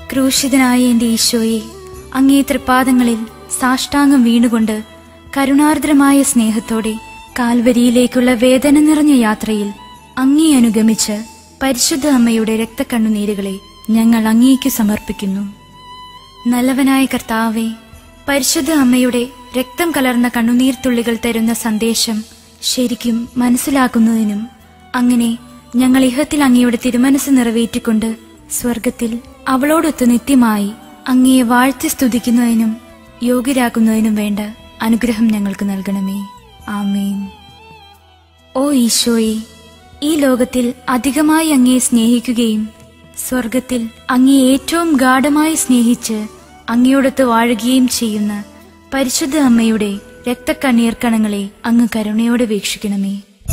ക്രൂശിതനായ എന്റെ ഈശോയെ അങ്ങേ തൃപ്പാദങ്ങളിൽ സാഷ്ടാംഗം വീണുകൊണ്ട് കരുണാർദ്രമായ സ്നേഹത്തോടെ കാൽവരിയിലേക്കുള്ള വേദന നിറഞ്ഞ യാത്രയിൽ അങ്ങേ അനുഗമിച്ച് പരിശുദ്ധ അമ്മയുടെ രക്തക്കണ്ണുനീരുകളെ ഞങ്ങൾ അങ്ങേക്ക് സമർപ്പിക്കുന്നു നല്ലവനായ കർത്താവെ പരിശുദ്ധ അമ്മയുടെ രക്തം കലർന്ന കണ്ണുനീർത്തുള്ളികൾ തരുന്ന സന്ദേശം ശരിക്കും മനസ്സിലാക്കുന്നതിനും അങ്ങനെ ഞങ്ങൾ ഇഹത്തിൽ അങ്ങയുടെ തിരുമനസ് നിറവേറ്റിക്കൊണ്ട് സ്വർഗത്തിൽ അവളോടൊത്ത് നിത്യമായി അങ്ങയെ വാഴ്ത്തി സ്തുതിക്കുന്നതിനും യോഗ്യരാക്കുന്നതിനും വേണ്ട അനുഗ്രഹം ഞങ്ങൾക്ക് നൽകണമേ ആമേൻ ഓ ഈശോയെ ഈ ലോകത്തിൽ അധികമായി അങ്ങയെ സ്നേഹിക്കുകയും സ്വർഗത്തിൽ അങ്ങേ ഏറ്റവും ഗാഠമായി സ്നേഹിച്ച് അങ്ങയോടൊത്ത് വാഴുകയും ചെയ്യുന്ന പരിശുദ്ധ അമ്മയുടെ രക്തക്കണ്ണീർ കണങ്ങളെ അങ്ങ് കരുണയോടെ വീക്ഷിക്കണമേ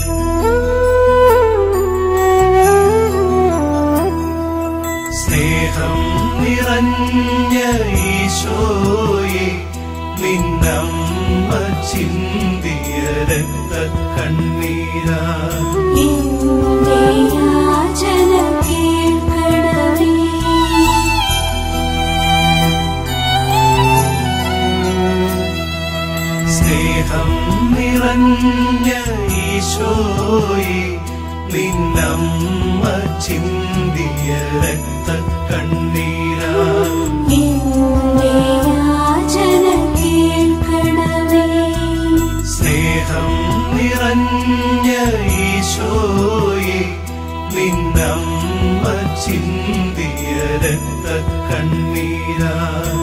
സ്നേഹം നിറഞ്ഞ ഈശോയെ നിന്നമ്മ ചിന്തിയ രക്ത കണ്ണീരാ സ്നേഹം നിറഞ്ഞ ഈശോയെ നിന്നമ്മ ചിന്തിയ രക്ത കണ്ണീരാ സ്നേഹം നിറഞ്ഞ ഈശോയെ നിന്നമ്മ ചിന്തിയ രക്ത കണ്ണീരാ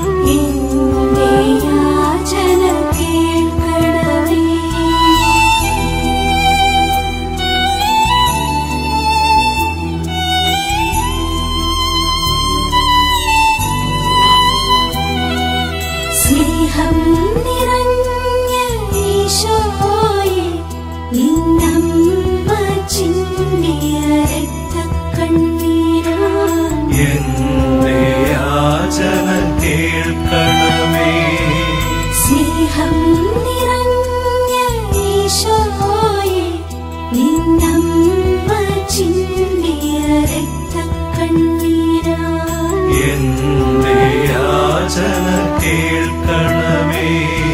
സ്നേഹം നിറഞ്ഞ ഈശോയെ നിന്നമ്മ ചിന്തിയ രക്തക്കണ്ണീരാ എന്റെ യാചന കേൾക്കണമേ സ്നേഹം നിറഞ്ഞ ഈശോയെ നിന്നമ്മ ചിന്തിയ രക്തക്കണ്ണീരാ എന്റെ യാചന കേൾക്കണമേ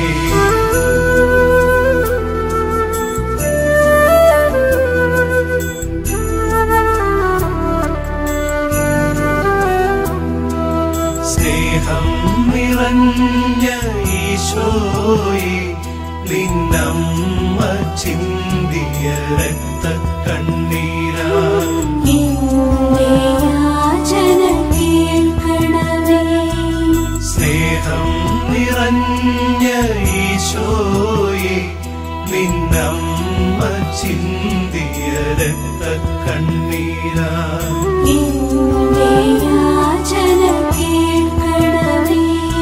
സ്നേഹം നിറഞ്ഞ ഈശോയെ നിന്നമ്മ ചിന്തിയ രക്ത കണ്ണീരാ എന്റെ യാചന കേൾക്കണമേ സ്നേഹം നിറഞ്ഞ ഈശോയെ നിന്നമ്മ ചിന്തിയ രക്ത കണ്ണീരാ എന്റെ യാചന കേൾക്കണമേ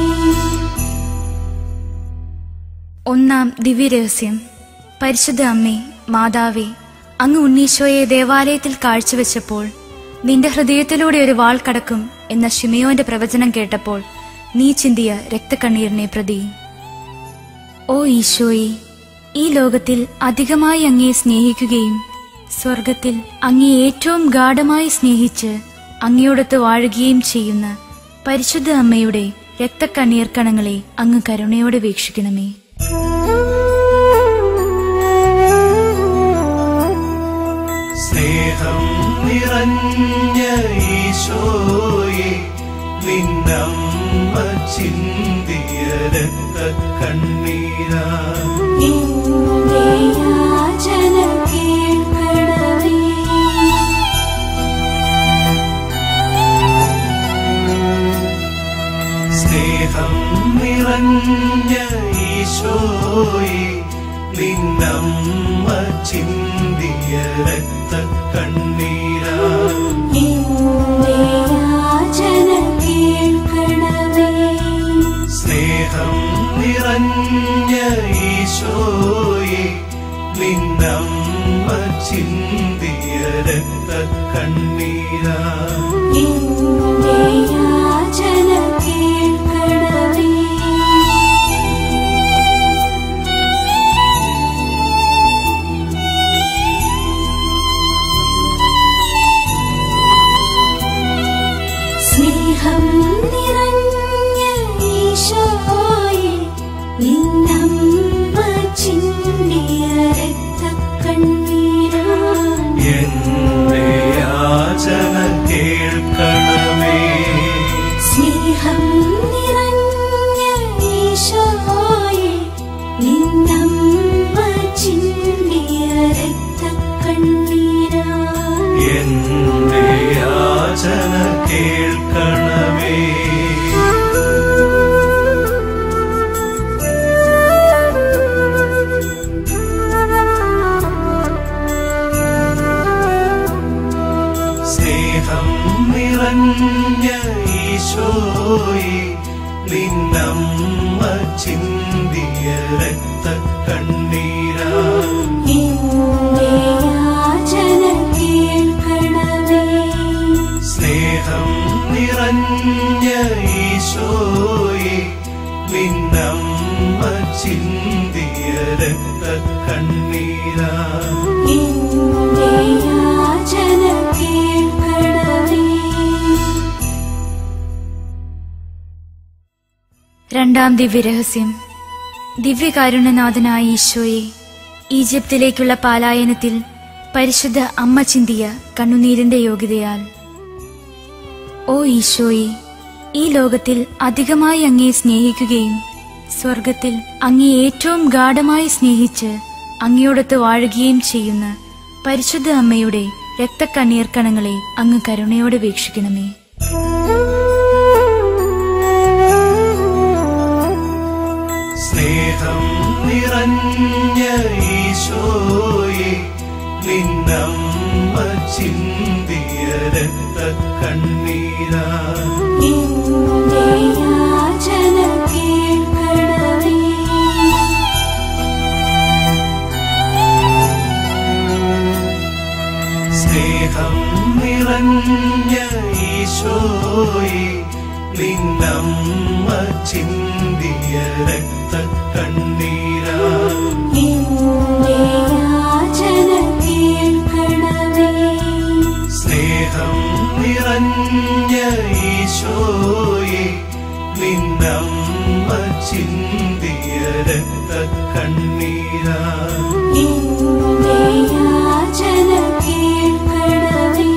ഒന്നാം ദിവ്യരഹസ്യം പരിശുദ്ധ അമ്മേ മാതാവേ അങ്ങ് ഉണ്ണീശോയെ ദേവാലയത്തിൽ കാഴ്ചവെച്ചപ്പോൾ നിന്റെ ഹൃദയത്തിലൂടെ ഒരു വാൾ കടക്കും എന്ന ഷിമയോന്റെ പ്രവചനം കേട്ടപ്പോൾ നീ ചിന്തിയ രക്തക്കണ്ണീരിനെ പ്രതി ഓ ഈശോയെ ഈ ലോകത്തിൽ അധികമായി അങ്ങയെ സ്നേഹിക്കുകയും സ്വർഗത്തിൽ അങ്ങയെ ഏറ്റവും ഗാഠമായി സ്നേഹിച്ച് അങ്ങയോടൊത്ത് വാഴുകയും ചെയ്യുന്ന പരിശുദ്ധ അമ്മയുടെ രക്തക്കണ്ണീർ കണങ്ങളെ അങ്ങ് കരുണയോടെ വീക്ഷിക്കണമേ സ്നേഹം നിറഞ്ഞ ഈശോയെ നിന്നമ്മ ചിന്തിയ രക്ത കണ്ണീരാ എന്റെ യാചന കേൾക്കണമേ സ്നേഹം നിറഞ്ഞ ഈശോയെ നിന്നമ്മ ചിന്തിയ രക്ത കണ്ണീരാ എന്റെ യാചന കേൾക്കണമേ സ്നേഹം നിറഞ്ഞ ഈശോയെ നിന്നമ്മ ചിന്തിയ രക്ത കണ്ണീരാ എന്റെ യാചന കേൾക്കണമേ സ്നേഹം നിറഞ്ഞ ഈശോയെ നിന്നമ്മ ചിന്തിയ രക്തക്കണ്ണീരാ എന്റെ യാചന കേൾക്കണമേ സ്നേഹം നിറഞ്ഞ ഈശോയെ നിന്നമ്മ ചിന്തിയ രക്തക്കണ്ണീരാ എന്റെ യാചന കേൾക്കണമേ സ്നേഹം നിറഞ്ഞ ഈശോയെ നിന്നമ്മ ചിന്തിയ രക്തക്കണ്ണീരാ എന്റെ യാചന കേൾക്കണമേ സ്നേഹം നിറഞ്ഞ ഈശോയെ നിന്നമ്മ ചിന്തിയ രക്തക്കണ്ണീരാ എന്റെ യാചന കേൾക്കണമേ രണ്ടാം ദിവ്യരഹസ്യം ദിവ്യകാരുണ്യനാഥനായ ഈശോയെ ഈജിപ്തിലേക്കുള്ള പാലായനത്തിൽ പരിശുദ്ധ അമ്മ ചിന്തിയ കണ്ണുനീരിന്റെ യോഗ്യതയാൽ ഓ ഈശോയെ ഈ ലോകത്തിൽ അധികമായി അങ്ങേ സ്നേഹിക്കുകയും സ്വർഗത്തിൽ അങ്ങേ ഏറ്റവും ഗാഠമായി സ്നേഹിച്ച് അങ്ങയോടൊത്ത് വാഴുകയും ചെയ്യുന്ന പരിശുദ്ധ അമ്മയുടെ രക്തക്കണ്ണീർ കണങ്ങളെ അങ്ങ് കരുണയോടെ വീക്ഷിക്കണമേ സ്നേഹം നിറഞ്ഞ ഈശോയെ നിന്നമ്മ ചിന്തിയ രക്തക്കണ്ണീരാ എന്റെ യാചന കേൾക്കണമേ സ്നേഹം നിറഞ്ഞ ഈശോയെ നിന്നമ്മ ചിന്തിയ രക്തക്കണ്ണീരാ എന്റെ യാചന കേൾക്കണമേ സ്നേഹം നിറഞ്ഞ ഈശോയെ നിന്നമ്മ ചിന്തിയ രക്തക്കണ്ണീരാ എന്റെ യാചന കേൾക്കണമേ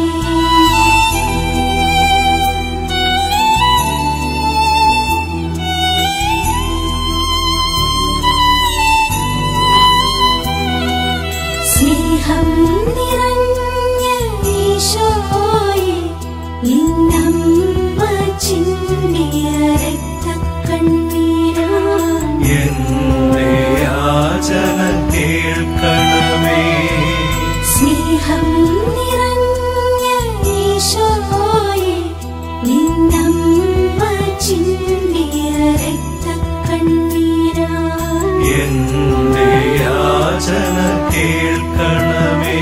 സ്നേഹം നിറഞ്ഞ ഈശോയെ നിന്നമ്മ ചിന്തിയ രക്തക്കണ്ണീരാ എന്റെ യാചന കേൾക്കണമേ സ്നേഹം നിറഞ്ഞ ഈശോയെ നിന്നമ്മ ചിന്തിയ രക്തക്കണ്ണീരാ എന്റെ യാചന കേൾക്കണമേ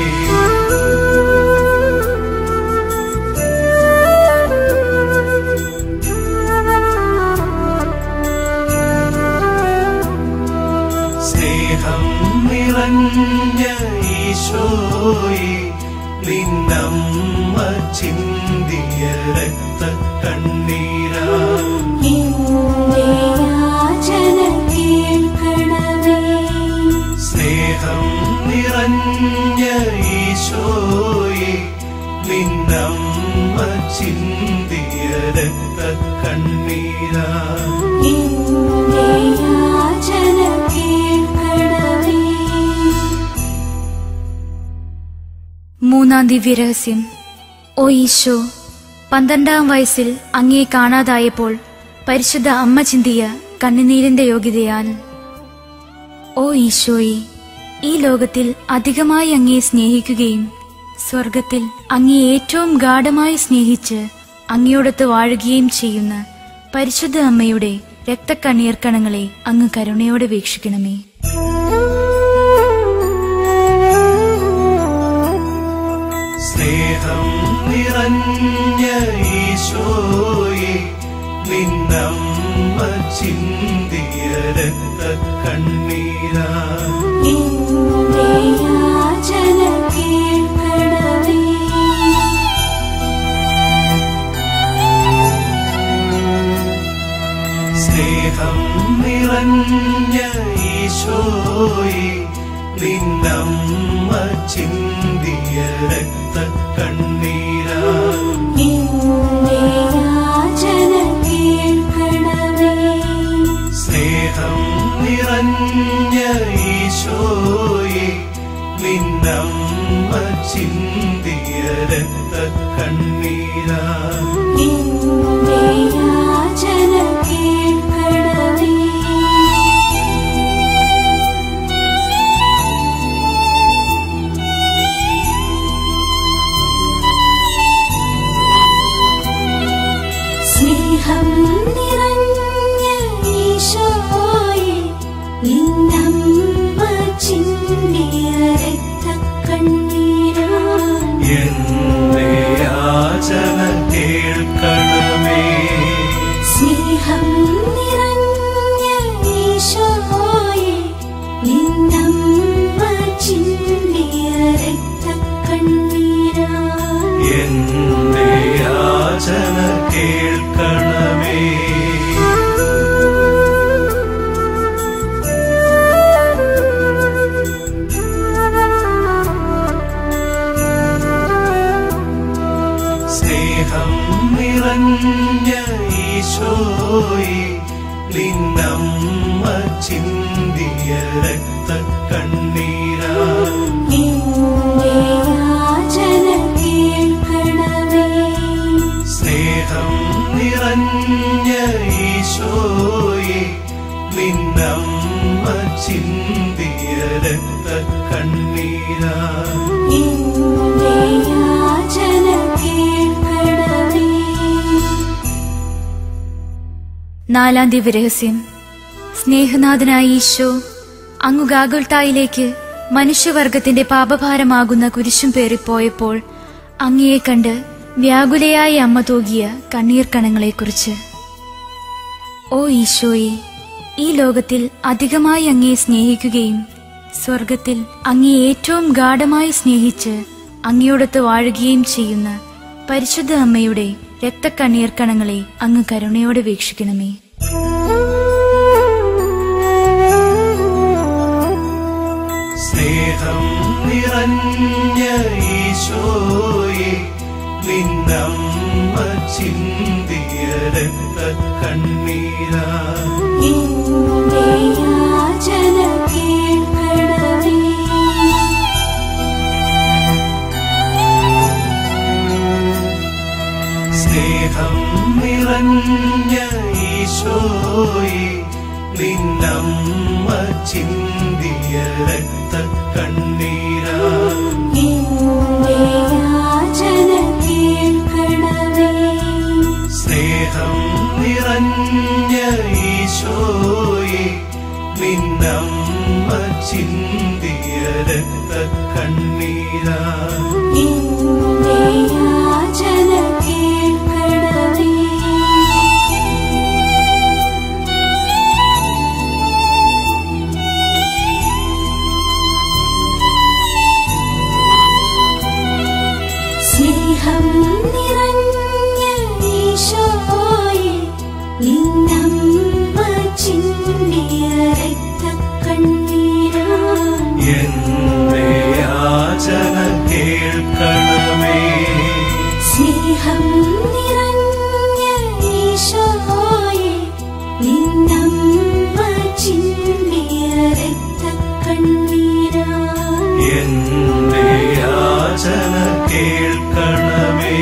സ്നേഹം നിറഞ്ഞ ഈശോയെ നിന്നമ്മ ചിന്തിയ രക്തക്കണ്ണീരാ എന്റെ യാചന കേൾക്കണമേ സ്നേഹം നിറഞ്ഞ ഈശോയെ നിന്നമ്മ ചിന്തിയ രക്തക്കണ്ണീരാ എന്റെ യാചന കേൾക്കണമേ മൂന്നാം ദിവ്യരഹസ്യം ഓ ഈശോ പന്ത്രണ്ടാം വയസ്സിൽ അങ്ങേ കാണാതായപ്പോൾ പരിശുദ്ധ അമ്മ ചിന്തിയ കണ്ണുനീരിന്റെ യോഗ്യതയാൽ ഓ ഈശോയെ ഈ ലോകത്തിൽ അധികമായി അങ്ങേ സ്നേഹിക്കുകയും സ്വർഗത്തിൽ അങ്ങേ ഏറ്റവും ഗാഠമായി സ്നേഹിച്ച് അങ്ങയോടൊത്ത് വാഴുകയും ചെയ്യുന്ന പരിശുദ്ധ അമ്മയുടെ രക്തക്കണ്ണീർ കണങ്ങളെ അങ്ങ് കരുണയോടെ വീക്ഷിക്കണമേ സ്നേഹം നിറഞ്ഞ ഈശോയെ നിന്നമ്മ ചിന്തിയ രക്തക്കണ്ണീരാ എന്റെ യാചന കേൾക്കണമേ സ്നേഹം നിറഞ്ഞ ഈശോയെ നിന്നമ്മ ചിന്തിയ രക്ത കണ്ണീരാ എന്റെ യാചന കേൾക്കണമേ സ്നേഹം നിറഞ്ഞ ഈശോയെ നിന്നമ്മ ചിന്തിയ രക്ത കണ്ണീരാ എന്റെ യാചന കേൾക്കണമേ സ്നേഹം നിറഞ്ഞ ഈശോയെ നിന്നമ്മ ചിന്തിയ രക്തക്കണ്ണീരാ എന്റെ യാചന കേൾക്കണമേ സ്നേഹം നിറഞ്ഞ ഈശോയെ നിന്നമ്മ ചിന്തിയ രക്തക്കണ്ണീരാ എന്റെ യാചന കേൾക്കണമേ സ്നേഹം നിറഞ്ഞ ഈശോയെ നിന്നമ്മ ചിന്തിയ രക്ത കണ്ണീരാ എന്റെ യാചന കേൾക്കണമേ സ്നേഹം നിറഞ്ഞ ഈശോയെ നിന്നമ്മ ചിന്തിയ രക്ത കണ്ണീരാ എന്റെ യാചന കേൾക്കണമേ നാലാം ദിവ്യരഹസ്യം സ്നേഹനാഥനായ ഈശോ അങ്ങു ഗാഗുൽത്തായിലേക്ക് മനുഷ്യവർഗത്തിന്റെ പാപഭാരമാകുന്ന കുരിശും പേറിപ്പോയപ്പോൾ അങ്ങയെ കണ്ട് വ്യാകുലയായ അമ്മ തൂകിയ കണ്ണീർ കണങ്ങളെക്കുറിച്ച് ഓ ഈശോയെ ഈ ലോകത്തിൽ അധികമായി അങ്ങയെ സ്നേഹിക്കുകയും സ്വർഗത്തിൽ അങ്ങയെ ഏറ്റവും ഗാഠമായി സ്നേഹിച്ച് അങ്ങയോടൊത്ത് വാഴുകയും ചെയ്യുന്ന പരിശുദ്ധ അമ്മയുടെ രക്തക്കണ്ണീർ കണങ്ങളെ അങ്ങ് കരുണയോടെ വീക്ഷിക്കണമേ സ്നേഹം നിറഞ്ഞ ഈശോയെ നിന്നമ്മ ചിന്തിയ രക്ത കണ്ണീരാ എന്റെ യാചന കേൾക്കണമേ സ്നേഹം നിറഞ്ഞ ഈശോയെ നിന്നമ്മ ചിന്തിയ രക്ത കണ്ണീരാ എന്റെ യാചന കേൾക്കണമേ സ്നേഹം നിറഞ്ഞ ഈശോയെ നിന്നമ്മ ചിന്തിയ രക്ത കണ്ണീരാ എന്റെ യാചന കേൾക്കണമേ സ്നേഹം നിറഞ്ഞ ഈശോയെ നിന്നമ്മ ചിന്തിയ രക്തക്കണ്ണീരാ എന്റെ യാചന കേൾക്കണമേ സ്നേഹം നിറഞ്ഞ ഈശോയെ നിന്നമ്മ ചിന്തിയ രക്തക്കണ്ണീരാ എന്റെ യാചന കേൾക്കണമേ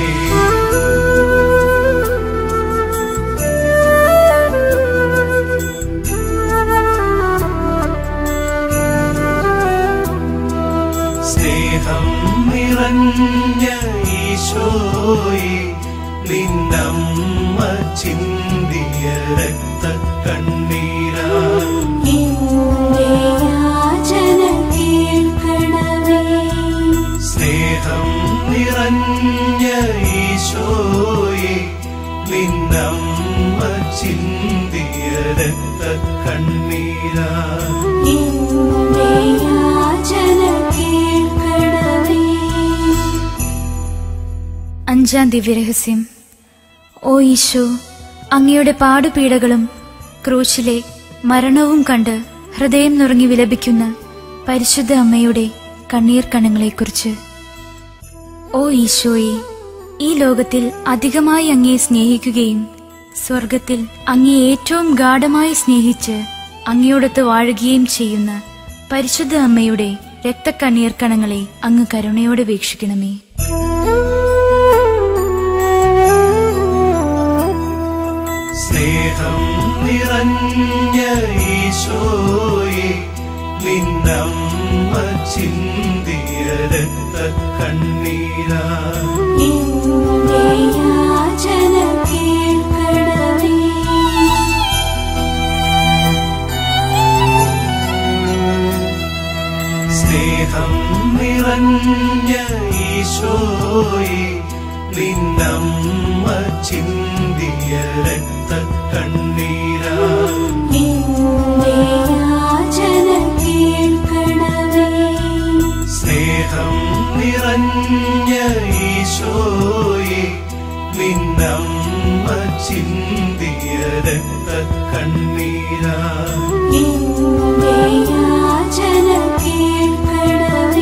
സ്നേഹം നിറഞ്ഞ ഈശോയെ നിന്നമ്മ ചിന്തിയ രക്ത കണ്ണീരാ എന്റെ യാചന കേൾക്കണമേ സ്നേഹം നിറഞ്ഞ ഈശോയെ നിന്നമ്മ ചിന്തിയ രക്ത കണ്ണീരാ എന്റെ യാചന കേൾക്കണമേ അഞ്ചാം ദിവ്യരഹസ്യം ഓ ഈശോ അങ്ങയുടെ പാടുപീഡകളും ക്രൂശിലെ മരണവും കണ്ട് ഹൃദയം നുറങ്ങി വിലപിക്കുന്ന പരിശുദ്ധ അമ്മയുടെ കണ്ണീർ കണങ്ങളെക്കുറിച്ച് ഓ ഈശോയെ ഈ ലോകത്തിൽ അധികമായി അങ്ങയെ സ്നേഹിക്കുകയും സ്വർഗത്തിൽ അങ്ങയെ ഏറ്റവും ഗാഠമായി സ്നേഹിച്ച് അങ്ങയോടൊത്ത് വാഴുകയും ചെയ്യുന്ന പരിശുദ്ധ അമ്മയുടെ രക്തക്കണ്ണീർ കണങ്ങളെ അങ്ങ് കരുണയോടെ വീക്ഷിക്കണമേ സ്നേഹം നിറഞ്ഞ ഈശോയെ നിന്നമ്മ ചിന്തിയ രക്ത കണ്ണീരാ എന്റെ യാചന കേൾക്കണമേ സ്നേഹം നിറഞ്ഞ ഈശോയെ നിന്നമ്മ ചിന്തിയ രക്ത കണ്ണീരാ എന്റെ യാചന കേൾക്കണമേ സ്നേഹം നിറഞ്ഞ ഈശോയെ നിന്നമ്മ ചിന്തിയ രക്ത കണ്ണീരാ എന്റെ യാചന കേൾക്കണമേ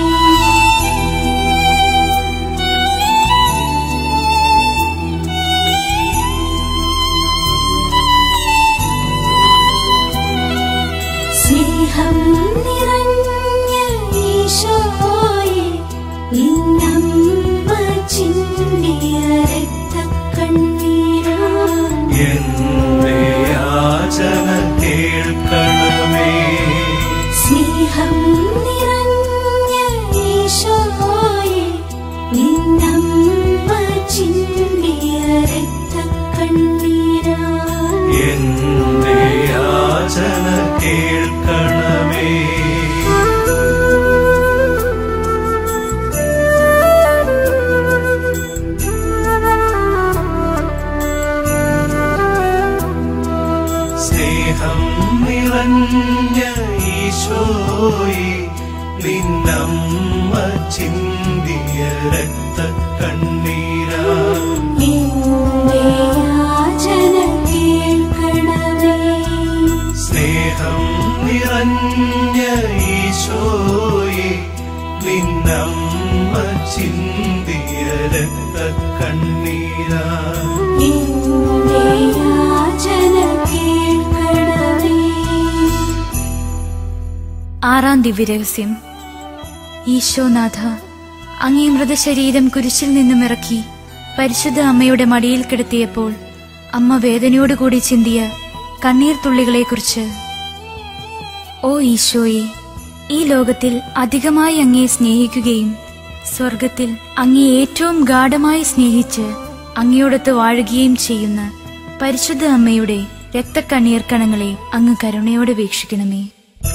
സ്നേഹം നിറഞ്ഞ ഈശോയെ നിന്നമ്മ ചിന്തിയ രക്തക്കണ്ണീരാ എന്റെ യാചന കേൾക്കണമേ സ്നേഹം നിറഞ്ഞ ഈശോയെ നിന്നമ്മ ചിന്തിയ രക്തക്കണ്ണീരാ എന്റെ യാചന കേൾക്കണമേ സ്നേഹം നിറഞ്ഞ ഈശോയെ നിന്നമ്മ ചിന്തിയ രക്ത കണ്ണീരാ എന്റെ യാചന കേൾക്കണമേ സ്നേഹം നിറഞ്ഞ ഈശോയെ നിന്നമ്മ ചിന്തിയ രക്ത കണ്ണീരാ എന്റെ യാചന കേൾക്കണമേ ആറാം ദിവ്യരഹസ്യം ഈശോനാഥ അങ്ങേ മൃതശരീരം കുരിശിൽ നിന്നും ഇറക്കി പരിശുദ്ധ അമ്മയുടെ മടിയിൽ കിടത്തിയപ്പോൾ അമ്മ വേദനയോടുകൂടി ചിന്തിയ കണ്ണീർ തുള്ളികളെക്കുറിച്ച് ഓ ഈശോയെ ഈ ലോകത്തിൽ അധികമായി അങ്ങയെ സ്നേഹിക്കുകയും സ്വർഗത്തിൽ അങ്ങയെ ഏറ്റവും ഗാഠമായി സ്നേഹിച്ച് അങ്ങയോടൊത്ത് വാഴുകയും ചെയ്യുന്ന പരിശുദ്ധ അമ്മയുടെ രക്തക്കണ്ണീർ കണങ്ങളെ അങ്ങ് കരുണയോടെ വീക്ഷിക്കണമേ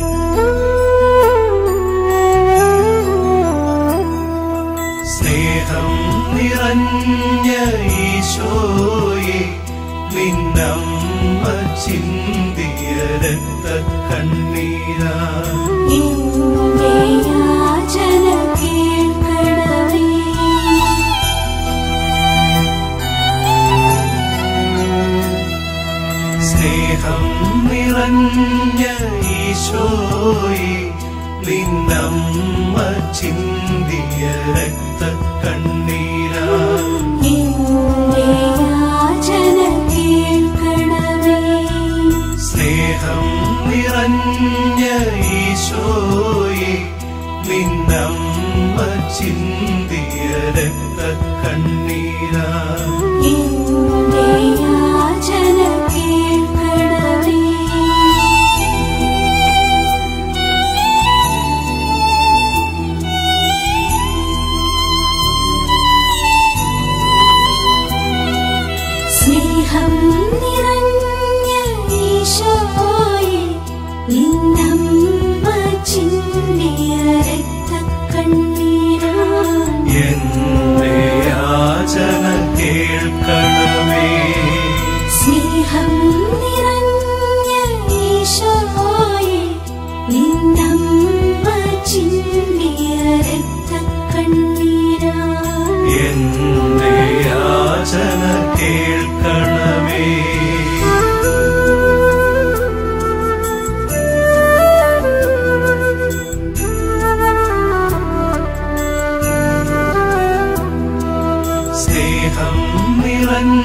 സ്നേഹം നിറഞ്ഞ ഈശോയെ നിന്നമ്മ ചിന്തിയ രക്ത കണ്ണീരാ എന്റെ യാചന കേൾക്കണമേ സ്നേഹം നിറഞ്ഞ ഈശോയെ നിന്നമ്മ ചിന്തിയ രക്ത കണ്ണീരാ എന്റെ യാചന കേൾക്കണമേ സ്നേഹം നിറഞ്ഞ ഈശോയെ നിന്നമ്മ ചിന്തിയ രക്ത കണ്ണീരാ എന്റെ യാചന കേൾക്കണമേ സ്നേഹം നിറഞ്ഞ ഈശോയെ നിന്നമ്മ ചിന്തിയ രക്തക്കണ്ണീരാ എന്റെ യാചന കേൾക്കണമേ സ്നേഹം നിറഞ്ഞ ഈശോയെ നിന്നമ്മ ചിന്തിയ രക്തക്കണ്ണീരാ എന്റെ യാചന കേൾക്കണമേ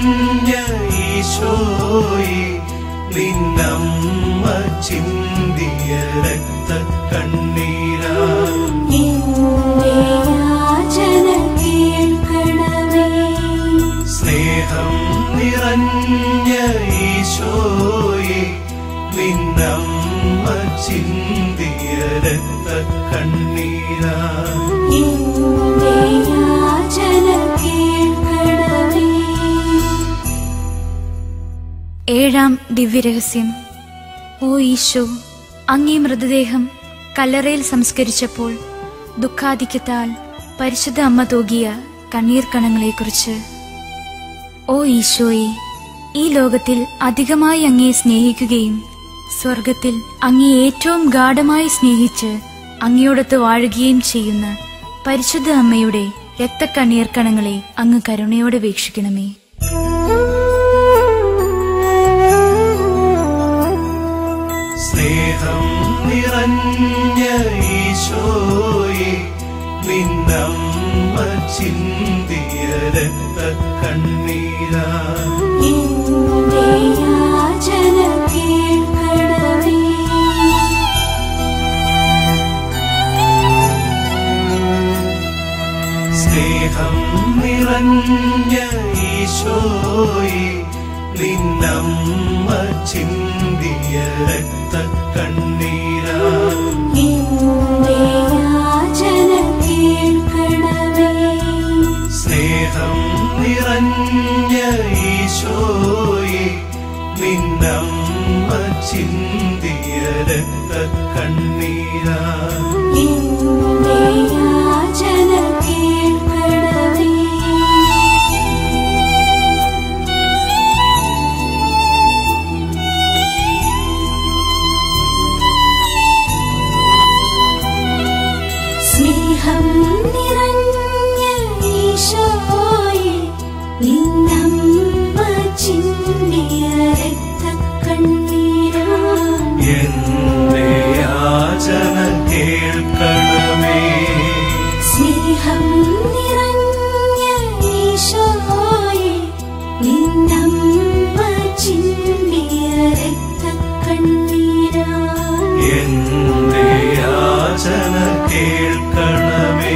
നിറഞ്ഞ ഈശോയെ നിന്നമ്മ ചിന്തിയ രക്തക്കണ്ണീരാ എന്റെ യാചന കേൾക്കണമേ സ്നേഹം നിറഞ്ഞ ഈശോയെ നിന്നമ്മ ചിന്തിയ രക്തക്കണ്ണീരാ എന്റെ യാചന കേൾക്കണമേ ഏഴാം ദിവ്യരഹസ്യം ഓ ഈശോ അങ്ങേ മൃതദേഹം കല്ലറയിൽ സംസ്കരിച്ചപ്പോൾ ദുഃഖാധിക്യത്താൽ പരിശുദ്ധ അമ്മ തൂകിയ കണ്ണീർ കണങ്ങളെക്കുറിച്ച് ഓ ഈശോയെ ഈ ലോകത്തിൽ അധികമായി അങ്ങേ സ്നേഹിക്കുകയും സ്വർഗത്തിൽ അങ്ങേ ഏറ്റവും ഗാഠമായി സ്നേഹിച്ച് അങ്ങയോടൊത്ത് വാഴുകയും ചെയ്യുന്ന പരിശുദ്ധ അമ്മയുടെ രക്തക്കണ്ണീർ കണങ്ങളെ അങ്ങ് കരുണയോടെ വീക്ഷിക്കണമേ സ്നേഹം നിറഞ്ഞ ഈശോയെ നിന്നമ്മ ചിന്തിയ രക്തക്കണ്ണീരാ എന്റെ യാചന കേൾക്കണമേ സ്നേഹം നിറഞ്ഞ ഈശോയെ നിന്നമ്മ ചിന്തിയ രക്തക്കണ്ണീരാ എന്റെ യാചന കേൾക്കണമേ സ്നേഹം നിറഞ്ഞ ഈശോയെ നിന്നമ്മ ചിന്തിയ രക്തക്കണ്ണീരാ എന്റെ യാചന കേൾക്കണമേ സ്നേഹം നിറഞ്ഞ ഈശോയെ നിന്നമ്മ ചിന്തിയ രക്തക്കണ്ണീരാ എന്റെ യാചന കേൾക്കണമേ സ്നേഹം നിറഞ്ഞ ഈശോയെ നിന്നമ്മ ചിന്തിയ രക്തക്കണ്ണീരാ എന്റെ യാചന കേൾക്കണമേ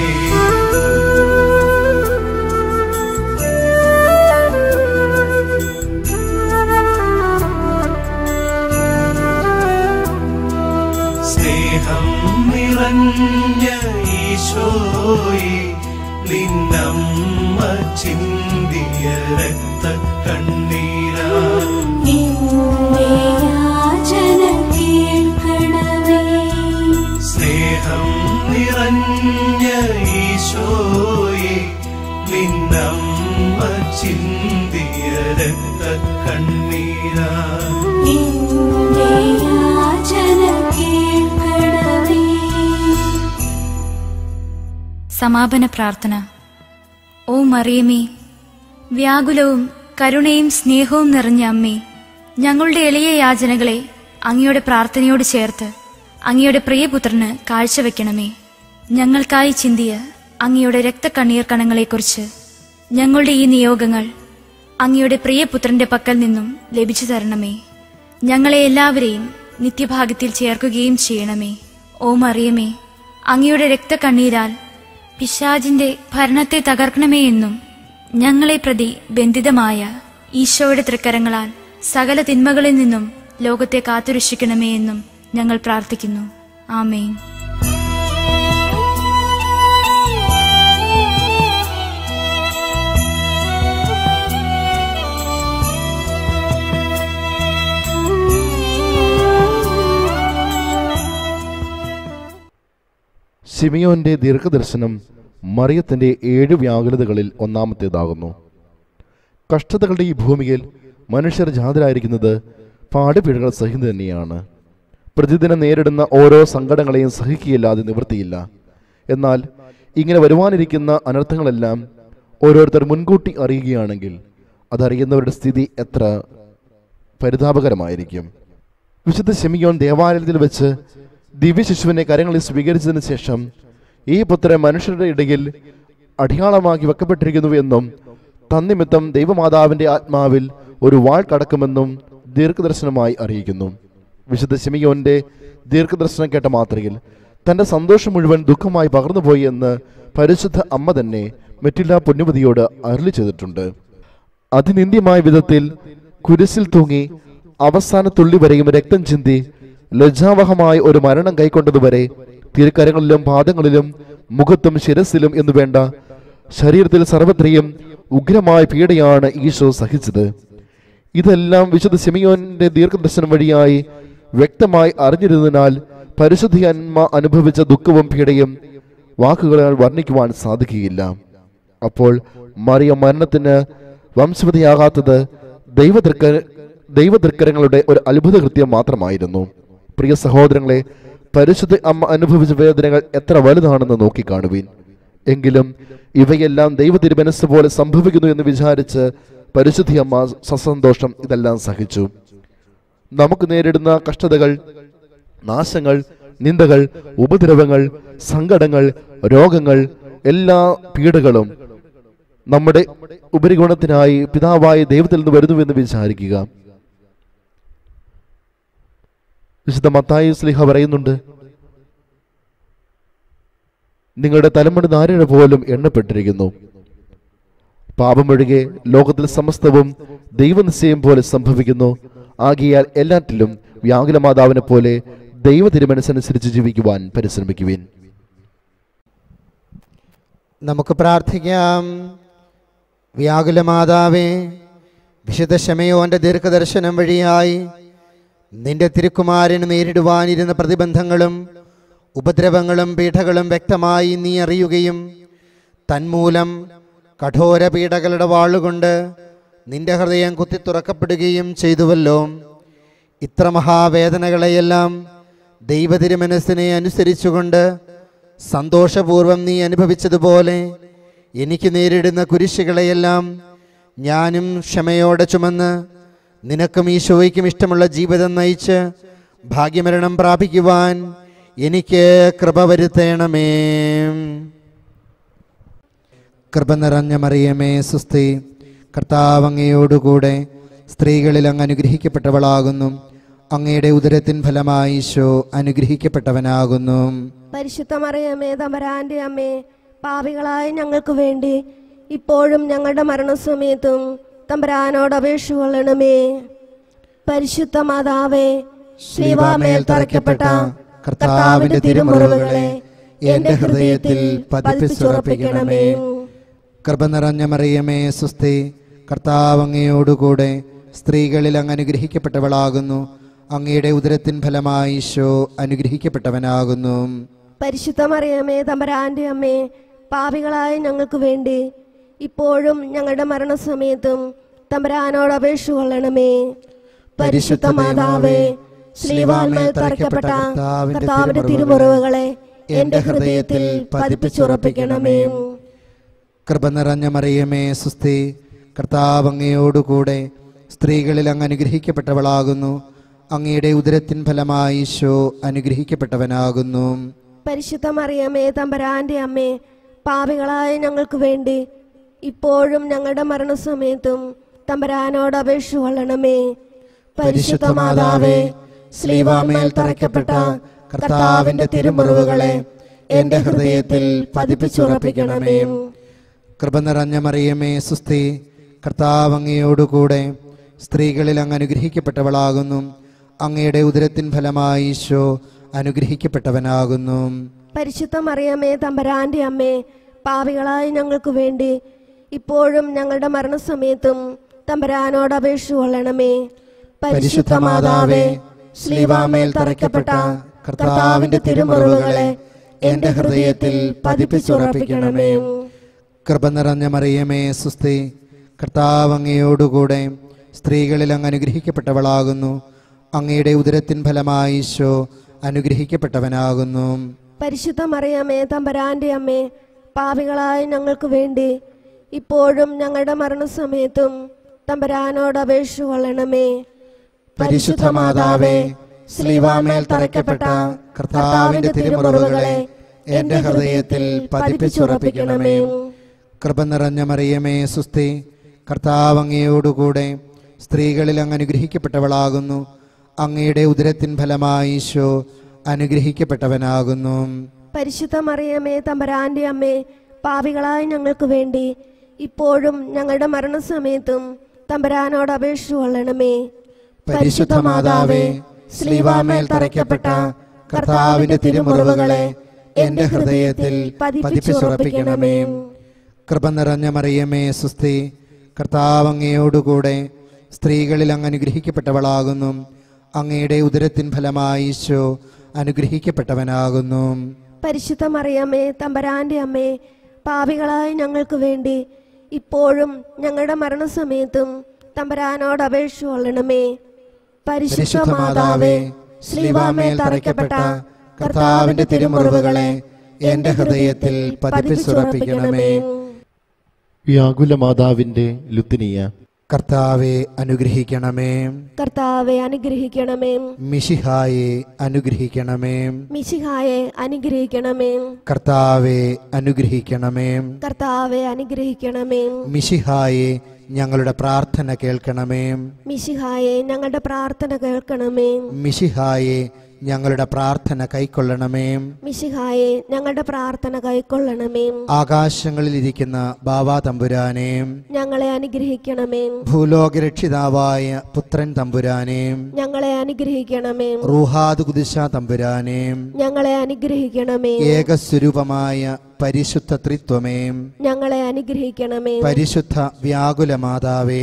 സ്നേഹം നിറഞ്ഞ ഈശോയെ നിന്നമ്മ ചിന്തിയ രക്തക്കണ്ണീരാ എന്റെ യാചന കേൾക്കണമേ സ്നേഹം നിറഞ്ഞ ഈശോയെ നിന്നമ്മ ചിന്തിയ രക്തക്കണ്ണീരാ എന്റെ യാചന കേൾക്കണമേ സമാപന പ്രാർത്ഥന ഓ മറിയമേ വ്യാകുലവും കരുണയും സ്നേഹവും നിറഞ്ഞ അമ്മേ ഞങ്ങളുടെ എളിയ യാചനകളെ അങ്ങയുടെ പ്രാർത്ഥനയോട് ചേർത്ത് അങ്ങയുടെ പ്രിയപുത്രന് കാഴ്ചവെക്കണമേ ഞങ്ങൾക്കായി ചിന്തിയ അങ്ങയുടെ രക്തക്കണ്ണീർ കണങ്ങളെക്കുറിച്ച് ഞങ്ങളുടെ ഈ നിയോഗങ്ങൾ അങ്ങയുടെ പ്രിയപുത്രന്റെ പക്കൽ നിന്നും ലഭിച്ചു തരണമേ ഞങ്ങളെ എല്ലാവരെയും നിത്യഭാഗ്യത്തിൽ ചേർക്കുകയും ചെയ്യണമേ ഓ മറിയമേ അങ്ങയുടെ രക്തക്കണ്ണീരാൽ പിശാജിന്റെ ഭരണത്തെ തകർക്കണമേ എന്നും ഞങ്ങളെ പ്രതി ബന്ധിതമായ ഈശോയുടെ തൃക്കരങ്ങളാൽ സകല തിന്മകളിൽ നിന്നും ലോകത്തെ കാത്തുരക്ഷിക്കണമേ എന്നും ഞങ്ങൾ പ്രാർത്ഥിക്കുന്നു ആമേൻ സിമിയോന്റെ ദീർഘദർശനം മറിയത്തിന്റെ ഏഴ് വ്യാകുലതകളിൽ ഒന്നാമത്തേതാകുന്നു കഷ്ടതകളുടെ ഈ ഭൂമിയിൽ മനുഷ്യർ ജാതരായിരിക്കുന്നത് പാടുപീഴുകൾ സഹിതം തന്നെയാണ് പ്രതിദിനം നേരിടുന്ന ഓരോ സങ്കടങ്ങളെയും സഹിക്കുകയില്ലാതെ നിവൃത്തിയില്ല എന്നാൽ ഇങ്ങനെ വരുവാനിരിക്കുന്ന അനർത്ഥങ്ങളെല്ലാം ഓരോരുത്തർ മുൻകൂട്ടി അറിയുകയാണെങ്കിൽ അതറിയുന്നവരുടെ സ്ഥിതി എത്ര പരിതാപകരമായിരിക്കും വിശുദ്ധ ശെമിയോൻ ദേവാലയത്തിൽ വെച്ച് ദിവ്യശിശുവിനെ കരങ്ങളിൽ സ്വീകരിച്ചതിന് ശേഷം ഈ പുത്രൻ മനുഷ്യരുടെ ഇടയിൽ അടയാളമാക്കി വെക്കപ്പെട്ടിരിക്കുന്നു എന്നും തന്നിമിത്തം ദൈവമാതാവിന്റെ ആത്മാവിൽ ഒരു വാൾ കടക്കുമെന്നും ദീർഘദർശനമായി അറിയിക്കുന്നു വിശുദ്ധ ശിമിയോന്റെ ദീർഘദർശനം കേട്ട മാത്രയിൽ തന്റെ സന്തോഷം മുഴുവൻ ദുഃഖമായി പകർന്നുപോയി എന്ന് പരിശുദ്ധ അമ്മ തന്നെ മെറ്റില്ല പുണ്യവതിയോട് അരുളി ചെയ്തിട്ടുണ്ട് അതിനിന്ദ്യമായ വിധത്തിൽ കുരിശിൽ തൂങ്ങി അവസാന തുള്ളി വരെയും രക്തം ചിന്തി ലജ്ജാവഹമായ ഒരു മരണം കൈക്കൊണ്ടതുവരെ തിരുക്കരങ്ങളിലും പാദങ്ങളിലും മുഖത്തും ശിരസിലും എന്നു വേണ്ട ശരീരത്തിൽ സർവത്രയും ഉഗ്രമായ പീഡയാണ് ഈശോ സഹിച്ചത് ഇതെല്ലാം വിശുദ്ധ സിമിയോന്റെ ദീർഘദർശനം വഴിയായി വ്യക്തമായി അറിഞ്ഞിരുന്നതിനാൽ പരിശുദ്ധ അന്മ അനുഭവിച്ച ദുഃഖവും പീഡയും വാക്കുകളാൽ വർണ്ണിക്കുവാൻ സാധിക്കുകയില്ല അപ്പോൾ മറിയ മരണത്തിന് വംശവതിയാകാത്തത് ദൈവതൃക്ക ദൈവതൃക്കരങ്ങളുടെ ഒരു അത്ഭുത കൃത്യം മാത്രമായിരുന്നു പ്രിയ സഹോദരങ്ങളെ പരിശുദ്ധ അമ്മ അനുഭവിച്ച വേദനകൾ എത്ര വലുതാണെന്ന് നോക്കിക്കാണുവീൻ എങ്കിലും ഇവയെല്ലാം ദൈവ തിരുമനസ് പോലെ സംഭവിക്കുന്നു എന്ന് വിചാരിച്ച് പരിശുദ്ധി അമ്മ സസന്തോഷം ഇതെല്ലാം സഹിച്ചു നമുക്ക് നേരിടുന്ന കഷ്ടതകൾ നാശങ്ങൾ നിന്ദകൾ ഉപദ്രവങ്ങൾ സങ്കടങ്ങൾ രോഗങ്ങൾ എല്ലാ പീഡകളും നമ്മുടെ ഉപരിഗുണത്തിനായി പിതാവായ ദൈവത്തിൽ നിന്ന് വരുന്നുവെന്ന് വിചാരിക്കുക വിശുദ്ധ മത്തായി സ്ലിഹ പറയുന്നുണ്ട് നിങ്ങളുടെ തലമുടി നാരിഴ പോലും എണ്ണപ്പെട്ടിരിക്കുന്നു പാപമൊഴികെ ലോകത്തിൽ സമസ്തവും ദൈവനിശ്ചയം പോലെ സംഭവിക്കുന്നു ആകിയാൽ എല്ലാറ്റിലും വ്യാകുല മാതാവിനെ പോലെ ദൈവ തിരുമനസനുസരിച്ച് ജീവിക്കുവാൻ പരിശ്രമിക്കുവിൻ നമുക്ക് പ്രാർത്ഥിക്കാം വ്യാകുല മാതാവേ വിശുദ്ധ ശമയോന്റെ ദീർഘദർശനം വഴിയായി നിന്റെ തിരുക്കുമാരന് നേരിടുവാനിരുന്ന പ്രതിബന്ധങ്ങളും ഉപദ്രവങ്ങളും പീഠകളും വ്യക്തമായി നീ അറിയുകയും തന്മൂലം കഠോര പീഡകളുടെ വാളുകൊണ്ട് നിന്റെ ഹൃദയം കുത്തി തുറക്കപ്പെടുകയും ചെയ്തുവല്ലോ ഇത്ര മഹാവേദനകളെയെല്ലാം ദൈവതിരുമനസ്സിനെ അനുസരിച്ചുകൊണ്ട് സന്തോഷപൂർവം നീ അനുഭവിച്ചതുപോലെ എനിക്ക് നേരിടുന്ന കുരിശുകളെയെല്ലാം ഞാനും ക്ഷമയോടെ ചുമന്ന് നിനക്കും ഈശോയ്ക്കും ഇഷ്ടമുള്ള ജീവിതം നയിച്ച് ഭാഗ്യമരണം പ്രാപിക്കുവാൻ എനിക്ക് കൃപ വരുത്തേണമേ കൃപ നിറഞ്ഞ മറിയമേ സുസ്തി കർത്താവ് അങ്ങയോടുകൂടെ സ്ത്രീകളിൽ അങ്ങ് അനുഗ്രഹിക്കപ്പെട്ടവളാകുന്നു അങ്ങയുടെ ഉദരത്തിൻ ഫലമായി ഈശോ അനുഗ്രഹിക്കപ്പെട്ടവനാകുന്നു പരിശുദ്ധ മറിയമേ തമ്പരാന്റെ അമ്മേ പാപികളായ ഞങ്ങൾക്ക് വേണ്ടി ഇപ്പോഴും ഞങ്ങളുടെ മരണസമയത്തും തമ്പരാനോട് അപേക്ഷ കൊള്ളണമേ പരിശുദ്ധ മാതാവേ ശ്രീവാമേൽ തറയ്ക്കപ്പെട്ട കർത്താവിന്റെ തിരുമുറിവുകളെ എന്റെ ഹൃദയത്തിൽ പതിപ്പിച്ചുറപ്പിക്കണമേ കൃപ നിറഞ്ഞ മറിയമേ സുസ്തി കർത്താവ് അങ്ങയോടുകൂടെ സ്ത്രീകളിൽ അങ്ങ് അനുഗ്രഹിക്കപ്പെട്ടവളാകുന്നു അങ്ങയുടെ ഉദരത്തിൻ ഫലമായി ഈശോ അനുഗ്രഹിക്കപ്പെട്ടവനാകുന്നു പരിശുദ്ധ മറിയമേ തമ്പരാന്റെ അമ്മേ പാപികളായ ഞങ്ങൾക്ക് വേണ്ടി ഇപ്പോഴും ഞങ്ങളുടെ മരണസമയത്തും തമ്പരാനോട് അപേക്ഷ കൊള്ളണമേ പരിശുദ്ധ മാതാവേ ശ്രീവാൽമേൽ തറയ്ക്കപ്പെട്ട കർത്താവിന്റെ തിരുമുറിവുകളെ എന്റെ ഹൃദയത്തിൽ പതിപ്പിച്ചുറപ്പിക്കണമേ കൃപ നിറഞ്ഞ മറിയമേ സുസ്തി കർത്താവ് അങ്ങയോടുകൂടെ സ്ത്രീകളിൽ അങ്ങ് അനുഗ്രഹിക്കപ്പെട്ടവളാകുന്നു അങ്ങയുടെ ഉദരത്തിൻ ഫലമായി ഈശോ അനുഗ്രഹിക്കപ്പെട്ടവനാകുന്നു പരിശുദ്ധ മറിയമേ തമ്പരാന്റെ അമ്മേ പാപികളായ ഞങ്ങൾക്ക് വേണ്ടി ഇപ്പോഴും ഞങ്ങളുടെ മരണസമയത്തും തമ്പരാനോട് അപേക്ഷ കൊള്ളണമേ പരിശുദ്ധ മാതാവേ ശ്രീവാമേൽ തറയ്ക്കപ്പെട്ട കർത്താവിന്റെ തിരുമുറിവുകളെ എന്റെ ഹൃദയത്തിൽ പതിപ്പിച്ചുറപ്പിക്കണമേ കൃപ നിറഞ്ഞ മറിയമേ സുസ്തി കർത്താവ് അങ്ങയോടുകൂടെ സ്ത്രീകളിൽ അങ്ങ് അനുഗ്രഹിക്കപ്പെട്ടവളാകുന്നു അങ്ങയുടെ ഉദരത്തിൻ ഫലമായി ഈശോ അനുഗ്രഹിക്കപ്പെട്ടവനാകുന്നു പരിശുദ്ധ മറിയമേ തമ്പരാന്റെ അമ്മേ പാപികളായ ഞങ്ങൾക്ക് വേണ്ടി ഇപ്പോഴും ഞങ്ങളുടെ മരണസമയത്തും തമ്പരാനോട് അപേക്ഷ കൊള്ളണമേ പരിശുദ്ധ മാതാവേ ശ്രീവാമേൽ തറയ്ക്കപ്പെട്ട കർത്താവിന്റെ തിരുമുറിവുകളെ എന്റെ ഹൃദയത്തിൽ പതിപ്പിച്ചുറപ്പിക്കണമേ കൃപ നിറഞ്ഞ മറിയമേ സുസ്തി കർത്താവ് അങ്ങയോടുകൂടെ സ്ത്രീകളിൽ അങ്ങ് അനുഗ്രഹിക്കപ്പെട്ടവളാകുന്നു അങ്ങയുടെ ഉദരത്തിൻ ഫലമായി ഈശോ അനുഗ്രഹിക്കപ്പെട്ടവനാകുന്നു പരിശുദ്ധ മറിയമേ തമ്പരാന്റെ അമ്മേ പാപികളായ ഞങ്ങൾക്ക് വേണ്ടി ഇപ്പോഴും ഞങ്ങളുടെ മരണസമയത്തും തമ്പരാനോട് അപേക്ഷ കൊള്ളണമേ പരിശുദ്ധ മാതാവേ ശ്രീവാമേൽ തറയ്ക്കപ്പെട്ട കർത്താവിന്റെ തിരുമുറിവുകളെ എന്റെ ഹൃദയത്തിൽ പതിപ്പിച്ചുറപ്പിക്കണമേ കൃപ നിറഞ്ഞ മറിയമേ സുസ്തി കർത്താവ് അങ്ങയോടുകൂടെ സ്ത്രീകളിൽ അങ്ങ് അനുഗ്രഹിക്കപ്പെട്ടവളാകുന്നു അങ്ങയുടെ ഉദരത്തിൻ ഫലമായി ഈശോ അനുഗ്രഹിക്കപ്പെട്ടവനാകുന്നു പരിശുദ്ധ മറിയമേ തമ്പരാന്റെ അമ്മേ പാപികളായ ഞങ്ങൾക്ക് വേണ്ടി ഇപ്പോഴും ഞങ്ങളുടെ മരണസമയത്തും തമ്പരാനോട് അപേക്ഷ കൊള്ളണമേ പരിശുദ്ധ മാതാവേ ശ്രീവാമേൽ തറയ്ക്കപ്പെട്ട കർത്താവിന്റെ തിരുമുറിവുകളെ എന്റെ ഹൃദയത്തിൽ പതിപ്പിച്ചുറപ്പിക്കണമേ കൃപ നിറഞ്ഞ മറിയമേ സുസ്തി കർത്താവ് അങ്ങയോടുകൂടെ സ്ത്രീകളിൽ അങ്ങ് അനുഗ്രഹിക്കപ്പെട്ടവളാകുന്നു അങ്ങയുടെ ഉദരത്തിൻ ഫലമായി ഈശോ അനുഗ്രഹിക്കപ്പെട്ടവനാകുന്നു പരിശുദ്ധ മറിയമേ തമ്പരാന്റെ അമ്മേ പാപികളായ ഞങ്ങൾക്ക് വേണ്ടി ഇപ്പോഴും ഞങ്ങളുടെ മരണസമയത്തും തമ്പരാനോട് അപേക്ഷ കൊള്ളണമേ പരിശുദ്ധ മാതാവേ ശ്രീവാമേൽ തറയ്ക്കപ്പെട്ട കർത്താവിന്റെ തിരുമുറിവുകളെ എന്റെ ഹൃദയത്തിൽ പതിപ്പിച്ചുറപ്പിക്കണമേ വ്യാകുല മാതാവിന്റെ ലുത്തിനിയ കർത്താവെ അനുഗ്രഹിക്കണമേ കർത്താവെ അനുഗ്രഹിക്കണമേ മിഷിഹായെ അനുഗ്രഹിക്കണമേ മിശിഹായെ അനുഗ്രഹിക്കണമേ കർത്താവെ അനുഗ്രഹിക്കണമേ കർത്താവെ അനുഗ്രഹിക്കണമേ മിഷിഹായെ ഞങ്ങളുടെ പ്രാർത്ഥന കേൾക്കണമേ മിശിഹായെ ഞങ്ങളുടെ പ്രാർത്ഥന കേൾക്കണമേ മിഷിഹായെ ഞങ്ങളുടെ പ്രാർത്ഥന കൈക്കൊള്ളണമേ മിശിഹായെ ഞങ്ങളുടെ പ്രാർത്ഥന കൈക്കൊള്ളണമേ ആകാശങ്ങളിലിരിക്കുന്ന ബാബാ തമ്പുരാനെ ഞങ്ങളെ അനുഗ്രഹിക്കണമേ ഭൂലോകരക്ഷിതാവായ പുത്രൻ തമ്പുരാനെ ഞങ്ങളെ അനുഗ്രഹിക്കണമേ റൂഹാദ് കുദിശ തമ്പുരാനെ ഞങ്ങളെ അനുഗ്രഹിക്കണമേ ഏകസ്വരൂപമായ പരിശുദ്ധ ത്രിത്വമേ ഞങ്ങളെ അനുഗ്രഹിക്കണമേ പരിശുദ്ധ വ്യാകുല മാതാവേ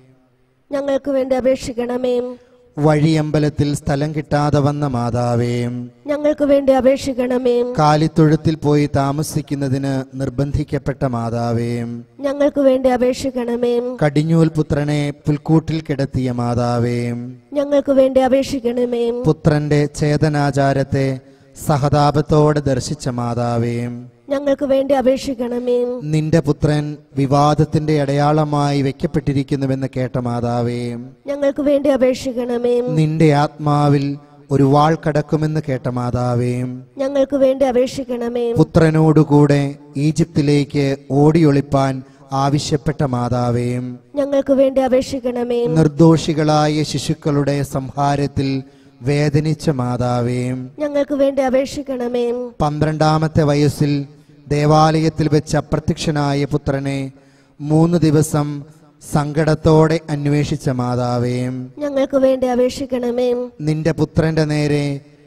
ഞങ്ങൾക്ക് വേണ്ടി അപേക്ഷിക്കണമേ വഴിയമ്പലത്തിൽ സ്ഥലം കിട്ടാതെ വന്ന മാതാവേ ഞങ്ങൾക്ക് വേണ്ടി അപേക്ഷിക്കണമേ കാലിത്തൊഴുത്തിൽ പോയി താമസിക്കുന്നതിന് നിർബന്ധിക്കപ്പെട്ട മാതാവേ ഞങ്ങൾക്ക് വേണ്ടി അപേക്ഷിക്കണമേ കടിഞ്ഞൂൽ പുത്രനെ പുൽക്കൂട്ടിൽ കിടത്തിയ മാതാവേ ഞങ്ങൾക്ക് വേണ്ടി അപേക്ഷിക്കണമേ പുത്രന്റെ ചേതനാചാരത്തെ സഹതാപത്തോടെ ദർശിച്ച മാതാവേ ഞങ്ങൾക്ക് വേണ്ടി അപേക്ഷിക്കണമേ നിന്റെ പുത്രൻ വിവാദത്തിന്റെ അടയാളമായി വെക്കപ്പെട്ടിരിക്കുന്നുവെന്ന് കേട്ട മാതാവേ ഞങ്ങൾക്ക് വേണ്ടി അപേക്ഷിക്കണമേ നിന്റെ ആത്മാവിൽ ഒരു വാൾ കടക്കുമെന്ന് കേട്ട മാതാവേ ഞങ്ങൾക്ക് വേണ്ടി അപേക്ഷിക്കണമേ പുത്രനോടുകൂടെ ഈജിപ്തിലേക്ക് ഓടിയൊളിപ്പാൻ ആവശ്യപ്പെട്ട മാതാവേ ഞങ്ങൾക്ക് വേണ്ടി അപേക്ഷിക്കണമേ നിർദോഷികളായ ശിശുക്കളുടെ സംഹാരത്തിൽ വേദനിച്ച മാതാവേ ഞങ്ങൾക്ക് വേണ്ടി അപേക്ഷിക്കണമേ പന്ത്രണ്ടാമത്തെ വയസ്സിൽ ദേവാലയത്തിൽ വെച്ച് അപ്രത്യക്ഷനായ പുത്രനെ മൂന്ന് ദിവസം സങ്കടത്തോടെ അന്വേഷിച്ച മാതാവേ ഞങ്ങൾക്ക് വേണ്ടി അപേക്ഷിക്കണമേ നിന്റെ പുത്രന്റെ നേരെ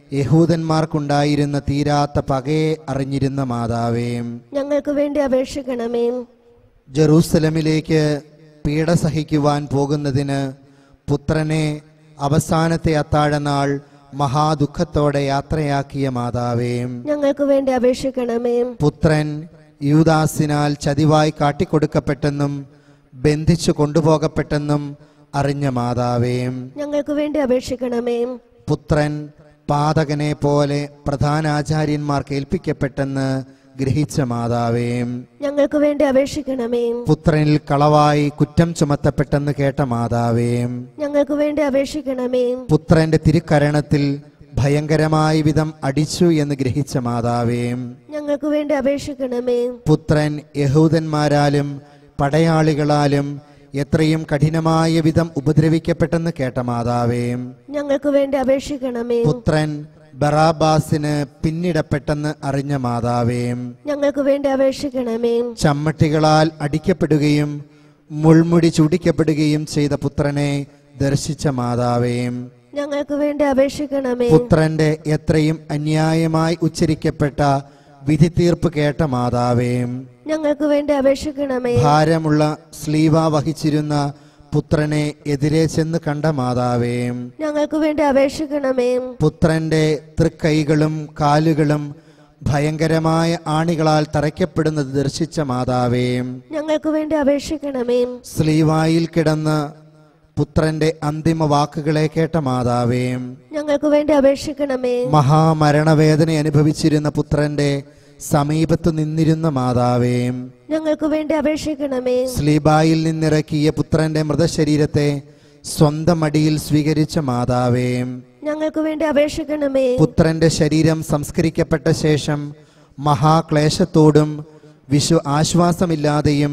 യഹൂദന്മാർക്കുണ്ടായിരുന്ന തീരാത്ത പകയെ അറിഞ്ഞിരുന്ന മാതാവേ ഞങ്ങൾക്ക് വേണ്ടി അപേക്ഷിക്കണമേ ജെറൂസലമിലേക്ക് പീഡ സഹിക്കുവാൻ പോകുന്നതിന് പുത്രനെ അവസാനത്തെ അത്താഴനാൾ മഹാദുഃഖത്തോടെ യാത്രയാക്കിയ മാതാവേ ഞങ്ങൾക്ക് വേണ്ടി അപേക്ഷിക്കണമേ പുത്രൻ യൂദാസിനാൽ ചതിവായി കാട്ടിക്കൊടുക്കപ്പെട്ടെന്നും ബന്ധിച്ചു കൊണ്ടുപോകപ്പെട്ടെന്നും അറിഞ്ഞ മാതാവേ ഞങ്ങൾക്ക് വേണ്ടി അപേക്ഷിക്കണമേ പുത്രൻ പാതകനെ പോലെ പ്രധാനാചാര്യന്മാർക്ക് ഏൽപ്പിക്കപ്പെട്ടെന്ന് ഗ്രഹിച്ച മാതാവേ ഞങ്ങൾക്ക് വേണ്ടി അപേക്ഷിക്കണമേ പുത്രനിൽ കളവായി കുറ്റം ചുമത്തപ്പെട്ടെന്ന് കേട്ട മാതാവേ ഞങ്ങൾക്ക് വേണ്ടി അപേക്ഷിക്കണമേ പുത്രന്റെ തിരുക്കരണത്തിൽ ഭയങ്കരമായ വിധം അടിച്ചു എന്ന് ഗ്രഹിച്ച മാതാവേ ഞങ്ങൾക്ക് വേണ്ടി അപേക്ഷിക്കണമേ പുത്രൻ യഹൂദന്മാരാലും പടയാളികളാലും എത്രയും കഠിനമായ വിധം ഉപദ്രവിക്കപ്പെട്ടെന്ന് കേട്ട മാതാവേ ഞങ്ങൾക്ക് വേണ്ടി അപേക്ഷിക്കണമേ പുത്രൻ ബറാബാസിന് പിന്നിടപ്പെട്ടെന്ന് അറിഞ്ഞ മാതാവേ ഞങ്ങൾക്ക് വേണ്ടി അപേക്ഷിക്കണമേ ചമ്മട്ടികളാൽ അടിക്കപ്പെടുകയും മുൾമുടി ചുടിക്കപ്പെടുകയും ചെയ്ത പുത്രനെ ദർശിച്ച മാതാവേ ഞങ്ങൾക്ക് വേണ്ടി അപേക്ഷിക്കണമേ പുത്രന്റെ എത്രയും അന്യായമായി ഉച്ചരിക്കപ്പെട്ട വിധി തീർപ്പ് കേട്ട മാതാവേ ഞങ്ങൾക്ക് വേണ്ടി അപേക്ഷിക്കണമേ ഭാരമുള്ള സ്ലീവ വഹിച്ചിരുന്ന പുത്രനെ എതിരെ ചെന്ന് കണ്ട മാതാവേ ഞങ്ങൾക്ക് വേണ്ടി അപേക്ഷിക്കണമേ പുത്രന്റെ തൃക്കൈകളും കാലുകളും ഭയങ്കരമായ ആണികളാൽ തറയ്ക്കപ്പെടുന്നത് ദർശിച്ച മാതാവേ ഞങ്ങൾക്ക് വേണ്ടി അപേക്ഷിക്കണമേ സ്ലീവായിൽ കിടന്ന് പുത്രന്റെ അന്തിമ വാക്കുകളെ കേട്ട മാതാവേ ഞങ്ങൾക്ക് വേണ്ടി അപേക്ഷിക്കണമേ മഹാമരണവേദന അനുഭവിച്ചിരുന്ന പുത്രന്റെ സമീപത്ത് നിന്നിരുന്ന മാതാവേ ഞങ്ങൾക്ക് വേണ്ടി അപേക്ഷിക്കണമേ സ്ലീബായിൽ നിന്നിറക്കിയ പുത്രന്റെ മൃതശരീരത്തെ സ്വന്തം അടിയിൽ സ്വീകരിച്ച മാതാവേ ഞങ്ങൾക്ക് വേണ്ടി അപേക്ഷിക്കണമേ പുത്രന്റെ ശരീരം സംസ്കരിക്കപ്പെട്ട ശേഷം മഹാക്ലേശത്തോടും വിശ്വ ആശ്വാസമില്ലാതെയും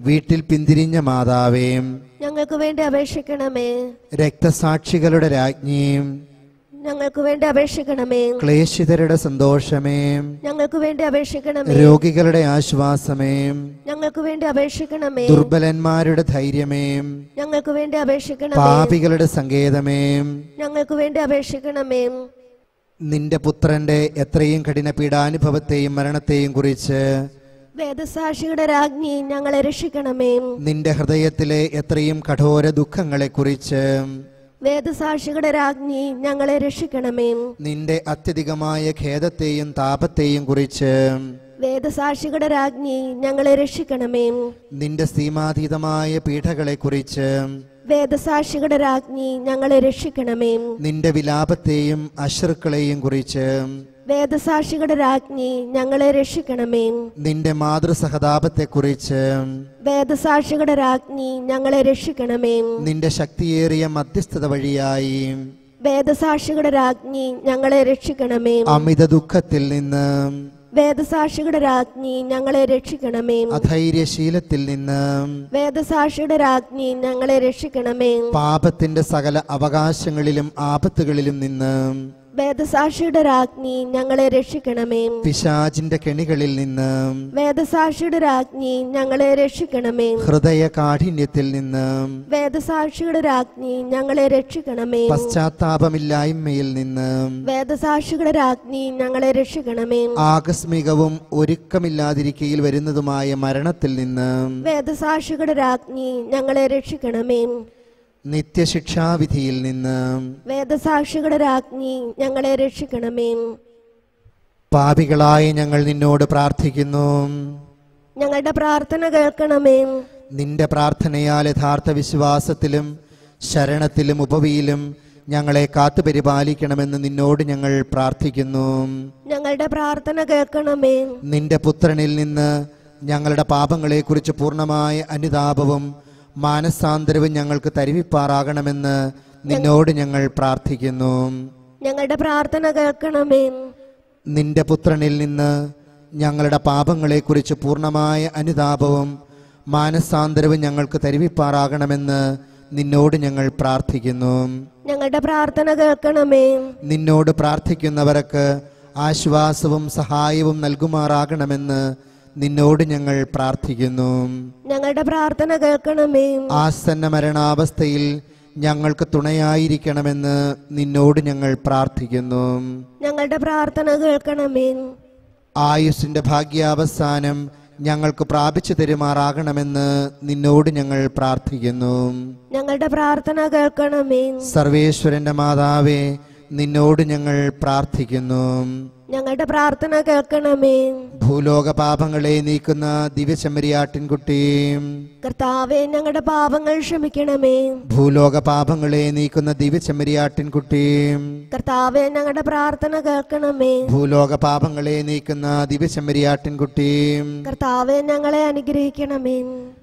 വീട്ടിൽ പിന്തിരിഞ്ഞ മാതാവേ ഞങ്ങൾക്ക് വേണ്ടി അപേക്ഷിക്കണമേ രക്തസാക്ഷികളുടെ രാജ്ഞിയും ഞങ്ങൾക്ക് വേണ്ടി അപേക്ഷിക്കണമേ ക്ലേശിതരുടെ സന്തോഷമേ ഞങ്ങൾക്ക് വേണ്ടി അപേക്ഷിക്കണമേ രോഗികളുടെ ആശ്വാസമേ ഞങ്ങൾക്ക് വേണ്ടി അപേക്ഷിക്കണമേ ദുർബലന്മാരുടെ ധൈര്യമേ ഞങ്ങൾക്ക് വേണ്ടി അപേക്ഷിക്കണമേ പാപികളുടെ സങ്കേതമേ ഞങ്ങൾക്ക് വേണ്ടി അപേക്ഷിക്കണമേ നിന്റെ പുത്രന്റെ എത്രയും കഠിന പീഡാനുഭവത്തെയും മരണത്തെയും കുറിച്ച് വേദസാക്ഷിയുടെ രാജ്ഞി ഞങ്ങളെ രക്ഷിക്കണമേ നിന്റെ ഹൃദയത്തിലെ എത്രയും കഠോര ദുഃഖങ്ങളെക്കുറിച്ച് വേദസാക്ഷിയുടെ രാജ്ഞി ഞങ്ങളെ രക്ഷിക്കണമേ നിന്റെ അത്യധികമായ ഖേദത്തെയും താപത്തെയും കുറിച്ച് വേദസാക്ഷിയുടെ രാജ്ഞി ഞങ്ങളെ രക്ഷിക്കണമേ നിന്റെ സീമാതീതമായ പീഠകളെക്കുറിച്ച് വേദസാക്ഷിയുടെ രാജ്ഞി ഞങ്ങളെ രക്ഷിക്കണമേ നിന്റെ വിലാപത്തെയും അശ്രുക്കളെയും കുറിച്ച് വേദസാക്ഷിയുടെ രാജ്ഞി ഞങ്ങളെ രക്ഷിക്കണമേ നിന്റെ മാതൃസഹതാപത്തെക്കുറിച്ച് വേദസാക്ഷിയുടെ രാജ്ഞി ഞങ്ങളെ രക്ഷിക്കണമേ നിന്റെ ശക്തിയേറിയ മധ്യസ്ഥത വഴിയായി വേദസാക്ഷിയുടെ രാജ്ഞി ഞങ്ങളെ രക്ഷിക്കണമേ അമിത ദുഃഖത്തിൽ നിന്ന് വേദസാക്ഷിയുടെ രാജ്ഞി ഞങ്ങളെ രക്ഷിക്കണമേ അധൈര്യശീലത്തിൽ നിന്ന് വേദസാക്ഷിയുടെ രാജ്ഞി ഞങ്ങളെ രക്ഷിക്കണമേ പാപത്തിന്റെ സകല അവകാശങ്ങളിലും ആപത്തുകളിലും നിന്ന് വേദസാക്ഷിയുടെ രാജ്ഞി ഞങ്ങളെ രക്ഷിക്കണമേ പിശാചിന്റെ കെണികളിൽ നിന്ന് വേദസാക്ഷിയുടെ രാജ്ഞി ഞങ്ങളെ രക്ഷിക്കണമേ ഹൃദയ കാഠിന്യത്തിൽ നിന്ന് വേദസാക്ഷിയുടെ രാജ്ഞി ഞങ്ങളെ രക്ഷിക്കണമേ പശ്ചാത്താപമില്ലായ്മയിൽ നിന്ന് വേദസാക്ഷിയുടെ രാജ്ഞി ഞങ്ങളെ രക്ഷിക്കണമേ ആകസ്മികവും ഒരുക്കമില്ലാതിരിക്കയിൽ വരുന്നതുമായ മരണത്തിൽ നിന്ന് വേദസാക്ഷിയുടെ രാജ്ഞി ഞങ്ങളെ രക്ഷിക്കണമേ നിത്യശിക്ഷാവിധിയിൽ നിന്ന് വേദസാക്ഷിയുടെ രാജ്ഞി ഞങ്ങളെ രക്ഷിക്കണമേ പാപികളായി ഞങ്ങൾ നിന്നോട് പ്രാർത്ഥിക്കുന്നു ഞങ്ങളുടെ പ്രാർത്ഥന കേൾക്കണമേ നിന്റെ പ്രാർത്ഥനയാൽ യഥാർത്ഥ വിശ്വാസത്തിലും ശരണത്തിലും ഉപവിയിലും ഞങ്ങളെ കാത്തുപരിപാലിക്കണമെന്ന് നിന്നോട് ഞങ്ങൾ പ്രാർത്ഥിക്കുന്നു ഞങ്ങളുടെ പ്രാർത്ഥന കേൾക്കണമേ നിന്റെ പുത്രനിൽ നിന്ന് ഞങ്ങളുടെ പാപങ്ങളെക്കുറിച്ച് പൂർണ്ണമായ അനുതാപവും മാനസാന്തരവും ഞങ്ങൾക്ക് തരുവിപ്പാറാകണമെന്ന് നിന്നോട് ഞങ്ങൾ പ്രാർത്ഥിക്കുന്നു ഞങ്ങളുടെ പ്രാർത്ഥന കേൾക്കണമേ നിന്റെ പുത്രനിൽ നിന്ന് ഞങ്ങളുടെ പാപങ്ങളെക്കുറിച്ച് പൂർണ്ണമായ അനുതാപവും മാനസാന്തരവും ഞങ്ങൾക്ക് തരുവിപ്പാറാകണമെന്ന് നിന്നോട് ഞങ്ങൾ പ്രാർത്ഥിക്കുന്നു ഞങ്ങളുടെ പ്രാർത്ഥന കേൾക്കണമേ നിന്നോട് പ്രാർത്ഥിക്കുന്നവർക്ക് ആശ്വാസവും സഹായവും നൽകുമാറാകണമെന്ന് നിന്നോട് ഞങ്ങൾ പ്രാർത്ഥിക്കുന്നു ഞങ്ങളുടെ പ്രാർത്ഥന കേൾക്കണമേ ആസന്ന മരണാവസ്ഥയിൽ ഞങ്ങൾക്ക് തുണയായിരിക്കണമെന്ന് നിന്നോട് ഞങ്ങൾ പ്രാർത്ഥിക്കുന്നു ഞങ്ങളുടെ പ്രാർത്ഥന കേൾക്കണമേ ആയുസ്സിന്റെ ഭാഗ്യാവസാനം ഞങ്ങൾക്ക് പ്രാപിച്ചു തരുമാറാകണമെന്ന് നിന്നോട് ഞങ്ങൾ പ്രാർത്ഥിക്കുന്നു ഞങ്ങളുടെ പ്രാർത്ഥന കേൾക്കണമേ സർവേശ്വരന്റെ മാതാവേ നിന്നോട് ഞങ്ങൾ പ്രാർത്ഥിക്കുന്നു ഞങ്ങളുടെ പ്രാർത്ഥന കേൾക്കണമേ ഭൂലോക പാപങ്ങളെ നീക്കുന്ന ദിവ്യചമരിയാട്ടിൻകുട്ടിയും കർത്താവെ ഞങ്ങളുടെ പാപങ്ങൾ ക്ഷമിക്കണമേ ഭൂലോക പാപങ്ങളെ നീക്കുന്ന ദിവ്യചമരിയാട്ടിൻകുട്ടിയും കർത്താവെ ഞങ്ങളുടെ പ്രാർത്ഥന കേൾക്കണമേ ഭൂലോക പാപങ്ങളെ നീക്കുന്ന ദിവ്യചമരിയാട്ടിൻകുട്ടിയും കർത്താവെ ഞങ്ങളെ അനുഗ്രഹിക്കണമേ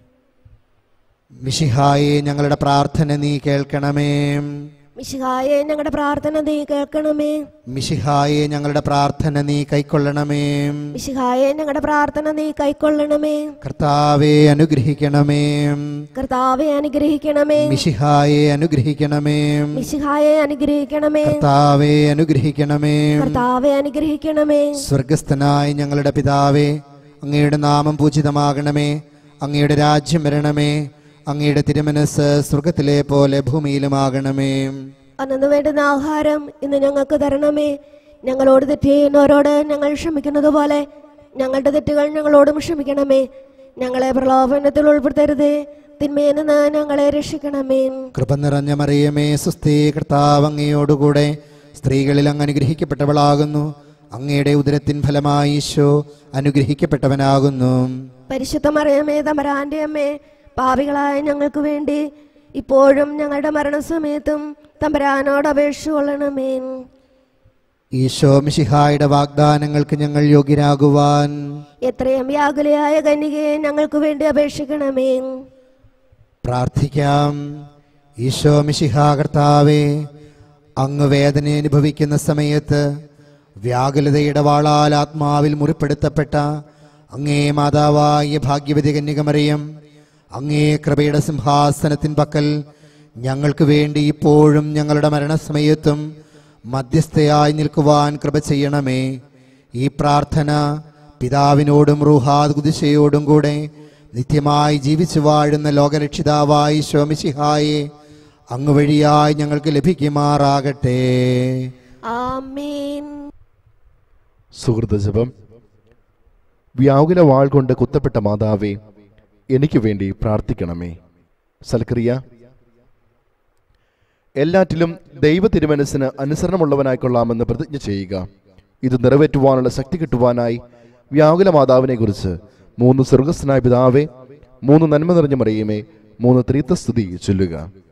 മിഷിഹായെ ഞങ്ങളുടെ പ്രാർത്ഥന നീ കേൾക്കണമേ മിശിഹായെ ഞങ്ങളുടെ പ്രാർത്ഥന നീ കേൾക്കണമേ മിഷിഹായെ ഞങ്ങളുടെ പ്രാർത്ഥന നീ കൈക്കൊള്ളണമേ മിശിഹായെ ഞങ്ങളുടെ പ്രാർത്ഥന നീ കൈക്കൊള്ളണമേ കർത്താവെ അനുഗ്രഹിക്കണമേ കർത്താവെ അനുഗ്രഹിക്കണമേ മിഷിഹായെ അനുഗ്രഹിക്കണമേ മിശിഹായെ അനുഗ്രഹിക്കണമേ കർത്താവെ അനുഗ്രഹിക്കണമേ കർത്താവെ അനുഗ്രഹിക്കണമേ സ്വർഗസ്ഥനായ ഞങ്ങളുടെ പിതാവേ അങ്ങയുടെ നാമം പൂജിതമാകണമേ അങ്ങയുടെ രാജ്യം വരണമേ അങ്ങയുടെ തിരുമനസ് സ്വർഗത്തിലെ പോലെ ഭൂമിയിലുമാകണമേ അന്നു വേണ്ടുന്ന ആഹാരം ഇന്ന് ഞങ്ങൾക്ക് തരണമേ ഞങ്ങളോട് തെറ്റ് ചെയ്യുന്നവരോട് ഞങ്ങൾ ക്ഷമിക്കുന്നത് പോലെ ഞങ്ങളുടെ തെറ്റുകൾ ഞങ്ങളോടും ക്ഷമിക്കണമേ ഞങ്ങളെ പ്രലോഭനത്തിൽ ഉൾപ്പെടുത്തരുതേ തിന്മയിൽ നിന്ന് ഞങ്ങളെ രക്ഷിക്കണമേ കൃപ നിറഞ്ഞ മറിയമേ സുസ്ഥീ കർത്താവ് അങ്ങയോടുകൂടെ സ്ത്രീകളിൽ അങ്ങ് അനുഗ്രഹിക്കപ്പെട്ടവളാകുന്നു അങ്ങയുടെ ഉദരത്തിൻ ഫലമായി ഈശോ അനുഗ്രഹിക്കപ്പെട്ടവനാകുന്നു പരിശുദ്ധ മറിയമേ തമരാന്റെ അമ്മേ പാപികളായ ഞങ്ങൾക്ക് വേണ്ടി ഇപ്പോഴും ഞങ്ങളുടെ മരണസമയത്തും തമ്പരാനോട് അപേക്ഷ കൊള്ളണമേ ഈശോ മിശിഹായുടെ വാഗ്ദാനങ്ങൾക്ക് ഞങ്ങൾ യോഗ്യരാകുവാൻ എത്രയും വ്യാകുലയായ കന്യകയെ ഞങ്ങൾക്ക് വേണ്ടി അപേക്ഷിക്കണമേ പ്രാർത്ഥിക്കാം ഈശോ മിശിഹാ കർത്താവേ അങ്ങ് വേദന അനുഭവിക്കുന്ന സമയത്ത് വ്യാകുലതയുടെ വാളാൽ ആത്മാവിൽ മുറിപ്പെടുത്തപ്പെട്ട അങ്ങേ മാതാവായ ഭാഗ്യവതി കന്യകമറിയം അങ്ങേ കൃപയുടെ സിംഹാസനത്തിൻ പക്കൽ ഞങ്ങൾക്ക് വേണ്ടി ഇപ്പോഴും ഞങ്ങളുടെ മരണസമയത്തും മധ്യസ്ഥയായി നിൽക്കുവാൻ കൃപ ചെയ്യണമേ ഈ പ്രാർത്ഥന പിതാവിനോടും റൂഹാദ് കുതിശയോടും കൂടെ നിത്യമായി ജീവിച്ചു വാഴുന്ന ലോകരക്ഷിതാവായി ശോമിശിഹായെ അങ്ങ് വഴിയായി ഞങ്ങൾക്ക് ലഭിക്കുമാറാകട്ടെ ആമേൻ സുഹൃത ജപം വ്യാകുല വാൾ കൊണ്ട് കുത്തപ്പെട്ട മാതാവേ എനിക്ക് വേണ്ടി പ്രാർത്ഥിക്കണമേ സൽക്രിയ എല്ലാറ്റിലും ദൈവ തിരുമനസ്സിന് അനുസരണമുള്ളവനായിക്കൊള്ളാമെന്ന് പ്രതിജ്ഞ ചെയ്യുക ഇത് നിറവേറ്റുവാനുള്ള ശക്തി കിട്ടുവാനായി വ്യാകുല മാതാവിനെ കുറിച്ച് മൂന്ന് സ്വർഗസ്ഥനായ പിതാവേ മൂന്ന് നന്മ നിറഞ്ഞ മറിയുമേ മൂന്ന് ത്രീത്തസ്തുതി ചൊല്ലുക